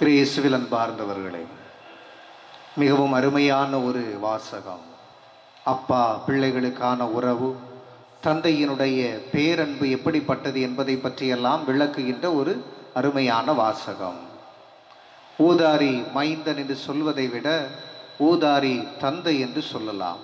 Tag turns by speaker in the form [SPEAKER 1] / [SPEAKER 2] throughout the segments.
[SPEAKER 1] கிரேசுவில் அன்பார்ந்தவர்களே மிகவும் அருமையான ஒரு வாசகம் அப்பா பிள்ளைகளுக்கான உறவு தந்தையினுடைய பேரன்பு எப்படிப்பட்டது என்பதை பற்றியெல்லாம் விளக்குகின்ற ஒரு அருமையான வாசகம் ஊதாரி மைந்தன் என்று சொல்வதை விட ஊதாரி தந்தை என்று சொல்லலாம்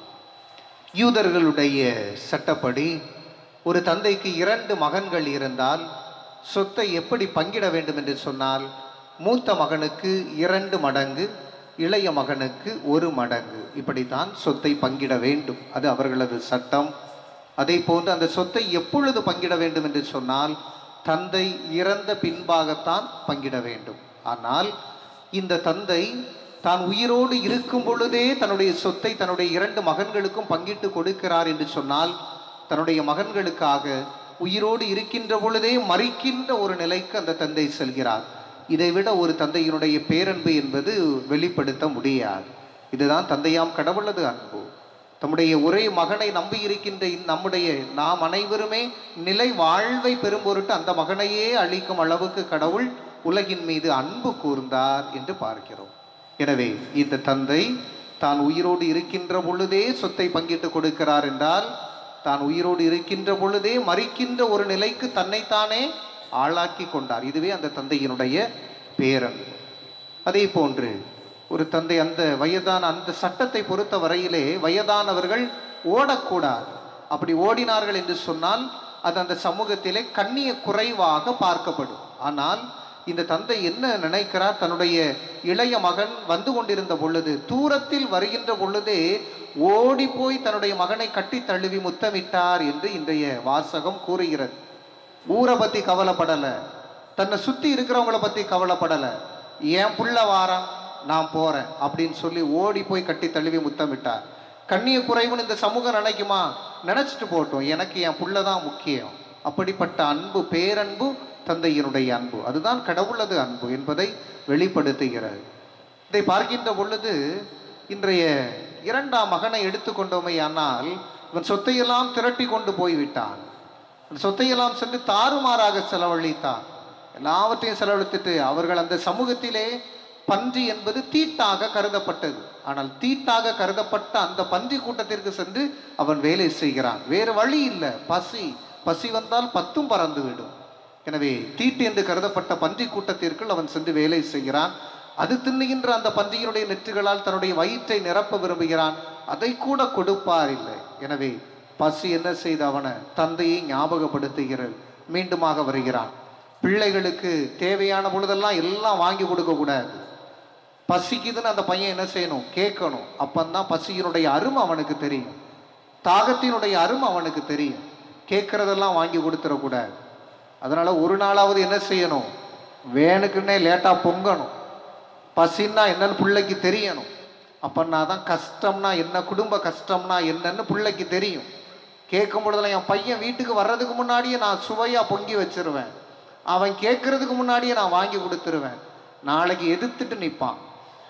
[SPEAKER 1] யூதர்களுடைய சட்டப்படி ஒரு தந்தைக்கு இரண்டு மகன்கள் இருந்தால் சொத்தை எப்படி பங்கிட வேண்டும் என்று சொன்னால் மூத்த மகனுக்கு இரண்டு மடங்கு இளைய மகனுக்கு ஒரு மடங்கு இப்படித்தான் சொத்தை பங்கிட வேண்டும் அது அவர்களது சட்டம் அதே போன்று அந்த சொத்தை எப்பொழுது பங்கிட வேண்டும் என்று சொன்னால் தந்தை இறந்த பின்பாகத்தான் பங்கிட வேண்டும் ஆனால் இந்த தந்தை தான் உயிரோடு இருக்கும் பொழுதே தன்னுடைய சொத்தை தன்னுடைய இரண்டு மகன்களுக்கும் பங்கிட்டு கொடுக்கிறார் என்று சொன்னால் தன்னுடைய மகன்களுக்காக உயிரோடு இருக்கின்ற பொழுதே மறிக்கின்ற ஒரு நிலைக்கு அந்த தந்தை செல்கிறார் இதைவிட ஒரு தந்தையினுடைய பேரன்பு என்பது வெளிப்படுத்த முடியாது இதுதான் தந்தையாம் கடவுளது அன்பு தம்முடைய ஒரே மகனை நம்பி இருக்கின்ற இந்த நம்முடைய நாம் அனைவருமே நிலை வாழ்வை பெறும் பொருட்டு அந்த மகனையே அழிக்கும் அளவுக்கு கடவுள் உலகின் மீது அன்பு கூர்ந்தார் என்று பார்க்கிறோம் எனவே இந்த தந்தை தான் உயிரோடு இருக்கின்ற பொழுதே சொத்தை பங்கிட்டு கொடுக்கிறார் என்றால் தான் உயிரோடு இருக்கின்ற பொழுதே மறிக்கின்ற ஒரு நிலைக்கு தன்னைத்தானே ஆளாக்கி கொண்டார் இதுவே அந்த தந்தையினுடைய பேரன் அதே போன்று ஒரு தந்தை அந்த வயதான அந்த சட்டத்தை பொறுத்த வரையிலே வயதானவர்கள் ஓடக்கூடாது அப்படி ஓடினார்கள் என்று சொன்னால் அது அந்த சமூகத்திலே கண்ணிய குறைவாக பார்க்கப்படும் ஆனால் இந்த தந்தை என்ன நினைக்கிறார் தன்னுடைய இளைய மகன் வந்து கொண்டிருந்த பொழுது தூரத்தில் வருகின்ற பொழுதே ஓடி போய் தன்னுடைய மகனை கட்டி தழுவி முத்தமிட்டார் என்று இன்றைய வாசகம் கூறுகிறது ஊரை பத்தி கவலைப்படலை தன்னை சுத்தி இருக்கிறவங்கள பத்தி கவலைப்படலை என் புள்ள வாரான் நான் போறேன் அப்படின்னு சொல்லி ஓடி போய் கட்டி தழுவி முத்தமிட்டார் கண்ணிய குறைவுன்னு இந்த சமூகம் நினைக்குமா நினைச்சிட்டு போட்டோம் எனக்கு என் புள்ள தான் முக்கியம் அப்படிப்பட்ட அன்பு பேரன்பு தந்தையினுடைய அன்பு அதுதான் கடவுளது அன்பு என்பதை வெளிப்படுத்துகிறது இதை பார்க்கின்ற பொழுது இன்றைய இரண்டாம் மகனை எடுத்துக்கொண்டோமே ஆனால் இவன் சொத்தையெல்லாம் திரட்டி கொண்டு போய்விட்டான் அந்த சொத்தையெல்லாம் சென்று தாறுமாறாக செலவழித்தான் எல்லாவற்றையும் செலவழித்துட்டு அவர்கள் அந்த சமூகத்திலே பன்றி என்பது தீட்டாக கருதப்பட்டது ஆனால் தீட்டாக கருதப்பட்ட அந்த பன்றி கூட்டத்திற்கு சென்று அவன் வேலை செய்கிறான் வேறு வழி இல்லை பசி பசி வந்தால் பத்தும் பறந்து விடும் எனவே தீட்டு என்று கருதப்பட்ட பன்றி கூட்டத்திற்குள் அவன் சென்று வேலை செய்கிறான் அது தின்னுகின்ற அந்த பன்றியினுடைய நெற்றுகளால் தன்னுடைய வயிற்றை நிரப்ப விரும்புகிறான் அதை கூட கொடுப்பார் இல்லை எனவே பசி என்ன செய்த அவனை தந்தையை ஞாபகப்படுத்துகிறது மீண்டுமாக வருகிறான் பிள்ளைகளுக்கு தேவையான பொழுதெல்லாம் எல்லாம் வாங்கி கொடுக்க கூடாது பசிக்குதுன்னு அந்த பையன் என்ன செய்யணும் கேட்கணும் அப்பந்தான் பசியினுடைய அருமை அவனுக்கு தெரியும் தாகத்தினுடைய அருமை அவனுக்கு தெரியும் கேட்கறதெல்லாம் வாங்கி கொடுத்துடக்கூடாது அதனால ஒரு நாளாவது என்ன செய்யணும் வேணுக்குன்னே லேட்டா பொங்கணும் பசின்னா என்னன்னு பிள்ளைக்கு தெரியணும் அப்பன்னா தான் கஷ்டம்னா என்ன குடும்ப கஷ்டம்னா என்னன்னு பிள்ளைக்கு தெரியும் கேட்கும் பொழுதுல என் பையன் வீட்டுக்கு வர்றதுக்கு முன்னாடியே நான் சுவையா பொங்கி வச்சிருவேன் அவன் கேட்கறதுக்கு முன்னாடியே நான் வாங்கி கொடுத்துருவேன் நாளைக்கு எதிர்த்துட்டு நிற்பான்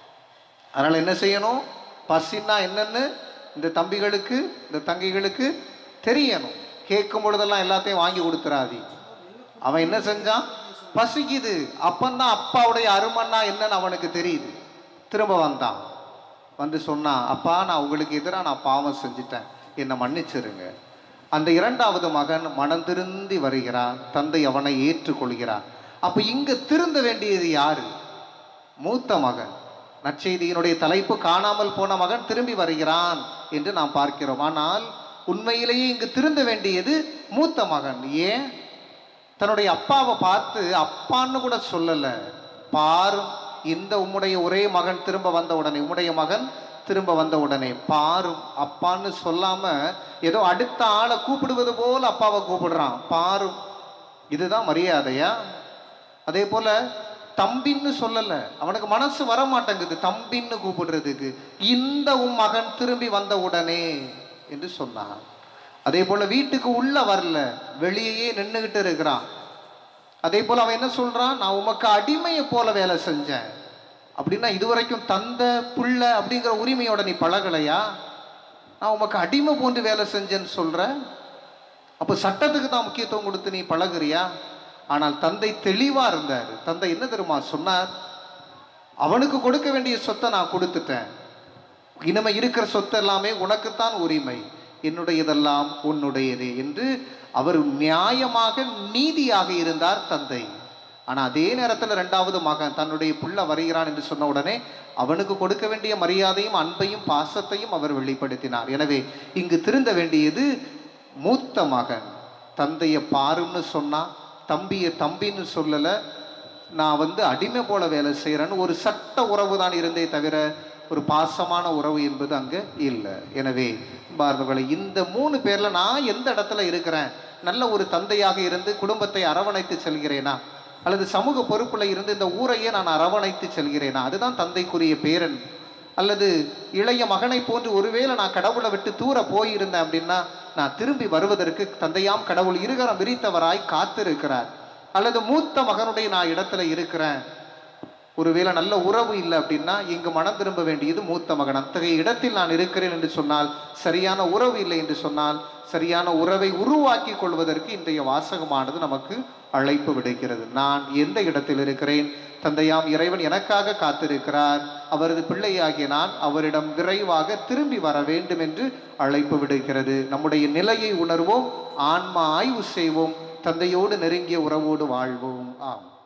[SPEAKER 1] அதனால என்ன செய்யணும் பசின்னா என்னன்னு இந்த தம்பிகளுக்கு இந்த தங்கைகளுக்கு தெரியணும் கேட்கும் பொழுதெல்லாம் எல்லாத்தையும் வாங்கி கொடுத்துறாதி அவன் என்ன செஞ்சான் பசிக்குது அப்பந்தான் அப்பாவுடைய அருமன்னா என்னன்னு அவனுக்கு தெரியுது திரும்ப வந்தான் வந்து சொன்னான் அப்பா நான் உங்களுக்கு எதிராக நான் பாவம் செஞ்சிட்டேன் என்னை மன்னிச்சிருங்க அந்த இரண்டாவது மகன் மனம் திருந்தி வருகிறான் தந்தை அவனை ஏற்றுக்கொள்கிறான் அப்ப இங்க திருந்த வேண்டியது யாரு மூத்த மகன் நற்செய்தியினுடைய தலைப்பு காணாமல் போன மகன் திரும்பி வருகிறான் என்று நாம் பார்க்கிறோம் ஆனால் உண்மையிலேயே இங்கு திருந்த வேண்டியது மூத்த மகன் ஏன் தன்னுடைய அப்பாவை பார்த்து அப்பான்னு கூட சொல்லல பாரும் இந்த உம்முடைய ஒரே மகன் திரும்ப வந்த உடனே உம்முடைய மகன் திரும்ப வந்த உடனே பாரும் அப்பான்னு சொல்லாம ஏதோ அடுத்த ஆளை கூப்பிடுவது போல அப்பாவை கூப்பிடுறான் பாரும் இதுதான் மரியாதையா அதே போல தம்பின்னு சொல்லல அவனுக்கு மனசு வர மாட்டேங்குது தம்பின்னு கூப்பிடுறதுக்கு இந்த உன் மகன் திரும்பி வந்த உடனே என்று சொன்னான் அதே போல வீட்டுக்கு உள்ள வரல வெளியே நின்றுகிட்டு இருக்கிறான் அதே போல அவன் என்ன சொல்றான் நான் உமக்கு அடிமையை போல வேலை செஞ்சேன் அப்படின்னா இதுவரைக்கும் தந்த புள்ள அப்படிங்கிற உரிமையோட நீ பழகலையா நான் உமக்கு அடிமை போன்று வேலை செஞ்சேன்னு சொல்ற அப்போ சட்டத்துக்கு தான் முக்கியத்துவம் கொடுத்து நீ பழகுறியா ஆனால் தந்தை தெளிவா இருந்தார் தந்தை என்ன தெரியுமா சொன்னார் அவனுக்கு கொடுக்க வேண்டிய சொத்தை நான் கொடுத்துட்டேன் இனிமே இருக்கிற சொத்து எல்லாமே உனக்குத்தான் உரிமை என்னுடையதெல்லாம் உன்னுடையது என்று அவர் நியாயமாக நீதியாக இருந்தார் தந்தை ஆனா அதே நேரத்தில் ரெண்டாவது மகன் தன்னுடைய புள்ள வருகிறான் என்று சொன்ன உடனே அவனுக்கு கொடுக்க வேண்டிய மரியாதையும் அன்பையும் பாசத்தையும் அவர் வெளிப்படுத்தினார் எனவே இங்கு திருந்த வேண்டியது மூத்த மகன் தந்தையை பாருன்னு சொன்னா தம்பியை தம்பின்னு சொல்லலை நான் வந்து அடிமை போல வேலை செய்கிறேன்னு ஒரு சட்ட உறவு தான் இருந்தே தவிர ஒரு பாசமான உறவு என்பது அங்கே இல்லை எனவே பார்வர்களை இந்த மூணு பேர்ல நான் எந்த இடத்துல இருக்கிறேன் நல்ல ஒரு தந்தையாக இருந்து குடும்பத்தை அரவணைத்து செல்கிறேனா அல்லது சமூக பொறுப்புல இருந்து இந்த ஊரையே நான் அரவணைத்து செல்கிறேனா அதுதான் தந்தைக்குரிய பேரன் அல்லது இளைய மகனை போன்று ஒருவேளை நான் கடவுளை விட்டு தூர போயிருந்தேன் அப்படின்னா நான் திரும்பி வருவதற்கு தந்தையாம் கடவுள் இருகரம் விரித்தவராய் காத்திருக்கிறார் அல்லது மூத்த மகனுடைய நான் இடத்துல இருக்கிறேன் ஒருவேளை நல்ல உறவு இல்லை அப்படின்னா இங்கு மனம் திரும்ப வேண்டியது மூத்த மகன் அத்தகைய இடத்தில் நான் இருக்கிறேன் என்று சொன்னால் சரியான உறவு இல்லை என்று சொன்னால் சரியான உறவை உருவாக்கி கொள்வதற்கு இன்றைய வாசகமானது நமக்கு அழைப்பு விடுக்கிறது நான் எந்த இடத்தில் இருக்கிறேன் தந்தையாம் இறைவன் எனக்காக காத்திருக்கிறார் அவரது பிள்ளையாகிய நான் அவரிடம் விரைவாக திரும்பி வர வேண்டும் என்று அழைப்பு விடுக்கிறது நம்முடைய நிலையை உணர்வோம் ஆன்மா ஆய்வு செய்வோம் தந்தையோடு நெருங்கிய உறவோடு வாழ்வோம் ஆம்